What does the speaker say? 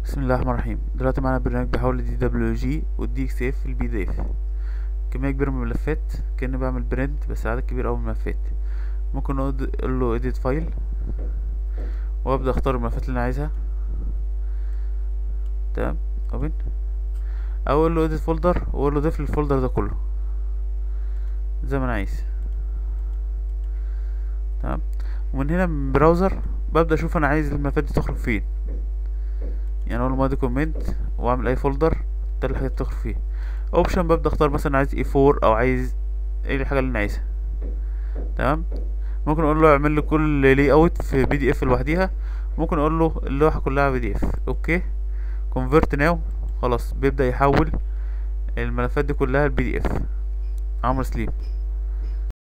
بسم الله الرحمن الرحيم دلوقتي معانا برنامج بيحول الدي دبليو جي والدي اكس اف البي دي اف كمية كبيرة من الملفات كأني بعمل برنت بس عدد كبير اوي من الملفات ممكن اقول له edit فايل وابدأ اختار الملفات اللي انا عايزها تمام اوبن او اقول له edit فولدر واقول له ضيف لي الفولدر ده كله زي ما انا عايز تمام ومن هنا من براوزر ببدأ اشوف انا عايز الملفات دي تخرج فين يعني اقول له ماضي كومنت واعمل اي فولدر ده اللي الحاجات تخرج فيه اوبشن ببدا اختار مثلا عايز اي 4 او عايز ايه الحاجه اللي انا عايزها تمام ممكن اقول له اعمل لي كل لي اوت في بي دي اف لوحديها ممكن اقول له اللوحه كلها بي دي اف اوكي كونفرت ناو خلاص بيبدا يحول الملفات دي كلها البي دي اف عمرو سليم